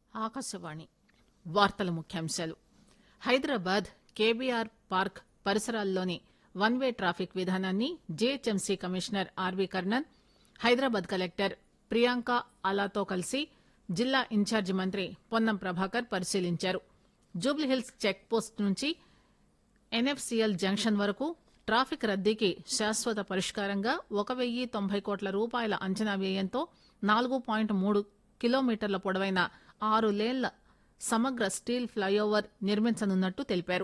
ఆకాశవాణి వార్తల ముఖ్యాంశాలు Hyderabad KBR park పరిసరాల్లోని వన్ వే ట్రాఫిక్ విధానాన్ని GHMC commissioner RV Karnan Hyderabad collector Priyanka ఆలాతో కలిసి జిల్లా ఇన్ఛార్జి మంత్రి పొన్నం ప్రభాకర్ పరిశీలించారు జూబ్లీహిల్స్ చెక్ పోస్ట్ నుంచి ఎన్ఎఫ్సీఎల్ జంక్షన్ వరకు ట్రాఫిక్ రద్దీకి శాశ్వత పరిష్కారంగా ఒక వెయ్యి తొంభై కోట్ల రూపాయల అంచనా వ్యయంతో నాలుగు పాయింట్ మూడు కిలోమీటర్ల పొడవైన ఆరు లేన్ల సమగ్ర స్టీల్ ఫ్లైఓవర్ నిర్మించనున్నట్టు తెలిపారు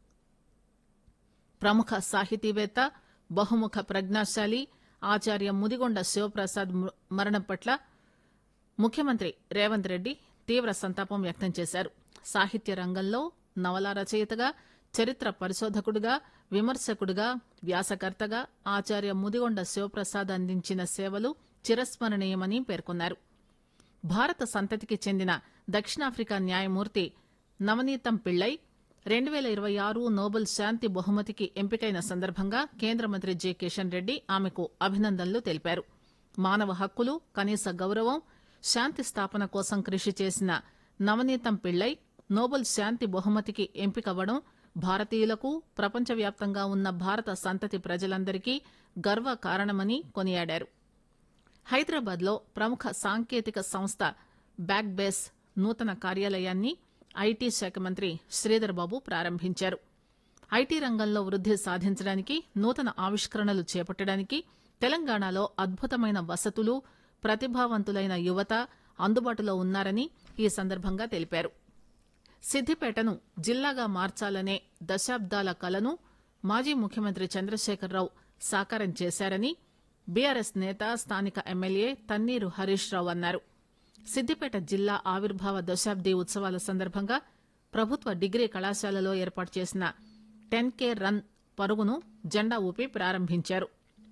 ప్రముఖ సాహితీవేత్త బహుముఖ ప్రజ్ఞాశాలి ఆచార్య ముదిగొండ శివప్రసాద్ మ- మరణం పట్ల ముఖ్యమంత్రి రేవంత్ రెడ్డి తీవ్ర సంతాపం వ్యక్తం చేశారు సాహిత్య రంగంలో నవల రచయితగా చరిత్ర పరిశోధకుడిగా విమర్శకుడిగా వ్యాసకర్తగా ఆచార్య ముదిగొండ శివప్రసాద్ అందించిన సేవలు చిరస్మరణీయమని పేర్కొన్నారు భారత సంతతికి చెందిన దక్షిణాఫ్రికా న్యాయమూర్తి నవనీతం పిళ్ళై రెండు పేల ఇరవై ఆరు నోబెల్ శాంతి బహుమతికి ఎంపికైన సందర్భంగా కేంద్ర మంత్రి జె కిషన్ రెడ్డి ఆమెకు అభినందనలు తెలిపారు మానవ హక్కులు కనీస గౌరవం శాంతి స్థాపన కోసం కృషి చేసిన నవనీతం పిళ్ళై నోబెల్ శాంతి బహుమతికి ఎంపికవ్వడం భారతీయులకు ప్రపంచవ్యాప్తంగా ఉన్న భారత సంతతి ప్రజలందరికీ గర్వ కారణమని కొనియాడారు హైదరాబాద్ లో ప్రముఖ సాంకేతిక సంస్థ బ్యాక్ బేస్ నూతన కార్యాలయాన్ని ఐటీ శాఖ మంత్రి శ్రీధర్ బాబు ప్రారంభించారు ఐటీ రంగంలో వృద్ది సాధించడానికి నూతన ఆవిష్కరణలు చేపట్టడానికి తెలంగాణలో అద్భుతమైన వసతులు ప్రతిభావంతులైన యువత అందుబాటులో ఉన్నారని ఈ సందర్భంగా తెలిపారు సిద్దిపేటను జిల్లాగా మార్చాలనే దశాబ్దాల కలను మాజీ ముఖ్యమంత్రి చంద్రశేఖరరావు సాకారం చేశారని బీఆర్ఎస్ నేత స్థానిక ఎమ్మెల్యే తన్నీరు హరీష్ రావు అన్నారు సిద్దిపేట జిల్లా ఆవిర్భావ దశాబ్ది ఉత్సవాల సందర్భంగా ప్రభుత్వ డిగ్రీ కళాశాలలో ఏర్పాటు చేసిన టెన్ కే రన్ పరుగును జెండా ఊపి ప్రారంభించారు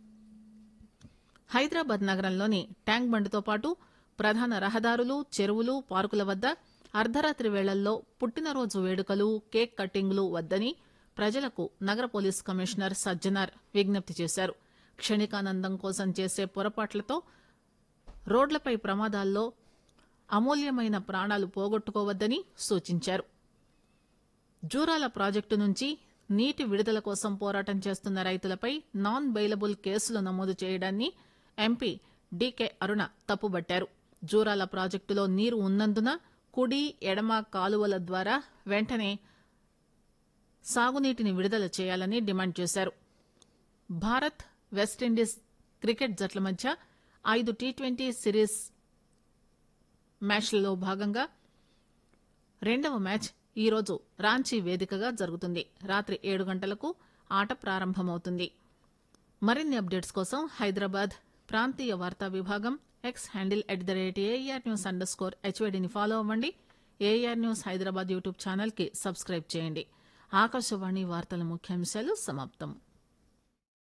హైదరాబాద్ నగరంలోని ట్యాంక్ బండ్తో పాటు ప్రధాన రహదారులు చెరువులు పార్కుల వద్ద అర్ధరాత్రి వేళల్లో పుట్టినరోజు వేడుకలు కేక్ కట్టింగ్లు వద్దని ప్రజలకు నగర పోలీస్ కమిషనర్ సజ్జనార్ విజ్ఞప్తి చేశారు క్షణికానందం కోసం చేసే పొరపాట్లతో రోడ్లపై ప్రమాదాల్లో అమూల్యమైన ప్రాణాలు పోగొట్టుకోవద్దని సూచించారు జూరాల ప్రాజెక్టు నుంచి నీటి విడుదల కోసం పోరాటం చేస్తున్న రైతులపై నాన్ బెయిలబుల్ కేసులు నమోదు చేయడాన్ని ఎంపీ డీకే అరుణ తప్పుబట్టారు జూరాల ప్రాజెక్టులో నీరు ఉన్నందున కుడి ఎడమ కాలువల ద్వారా వెంటనే సాగునీటిని విడుదల చేయాలని డిమాండ్ చేశారు భారత్ వెస్టిండీస్ క్రికెట్ జట్ల మధ్య ఐదు టీ ట్వంటీ సిరీస్ మ్యాచ్లలో భాగంగా రెండవ మ్యాచ్ ఈరోజు రాంచీ వేదికగా జరుగుతుంది రాత్రి ఏడు గంటలకు ఆట ప్రారంభమవుతుంది మరిన్ని అప్డేట్స్ కోసం హైదరాబాద్ ప్రాంతీయ వార్తా విభాగం X handle at the rate AR news underscore హెచ్వైడిని ఫాలో అవ్వండి AR news Hyderabad YouTube channel కి సబ్స్క్రైబ్ చేయండి ఆకాశవాణి వార్తల ముఖ్యాంశాలు సమాప్తం